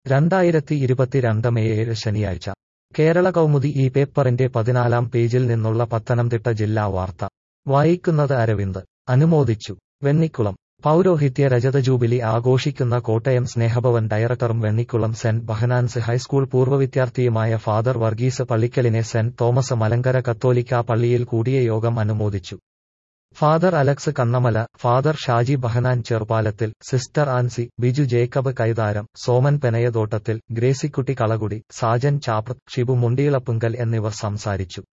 രണ്ടായിരത്തി ഇരുപത്തിരണ്ട് മെയ് ഏഴ് ശനിയാഴ്ച കേരള കൗമുദി ഈ പേപ്പറിന്റെ പതിനാലാം പേജിൽ നിന്നുള്ള പത്തനംതിട്ട ജില്ലാ വാർത്ത വായിക്കുന്നത് അരവിന്ദ് അനുമോദിച്ചു വെണ്ണിക്കുളം പൗരോഹിത്യ രജത ജൂബിലി ആഘോഷിക്കുന്ന കോട്ടയം സ്നേഹഭവൻ ഡയറക്ടറും വെണ്ണിക്കുളം സെന്റ് ബഹനാൻസ് ഹൈസ്കൂൾ പൂർവ്വ വിദ്യാർത്ഥിയുമായ ഫാദർ വർഗീസ് പള്ളിക്കലിനെ സെന്റ് തോമസ് മലങ്കര കത്തോലിക്ക പള്ളിയിൽ കൂടിയ യോഗം അനുമോദിച്ചു father Alex Kannamala father Shaji Behanan Cherupalathil sister Ancy Biju Jacob Kaitharam Soman Penayathottathil Gracykutty Kalakudy Sajan Chaprath Shibu Mundiyilappunkal എന്നിവർ സംസാരിച്ചു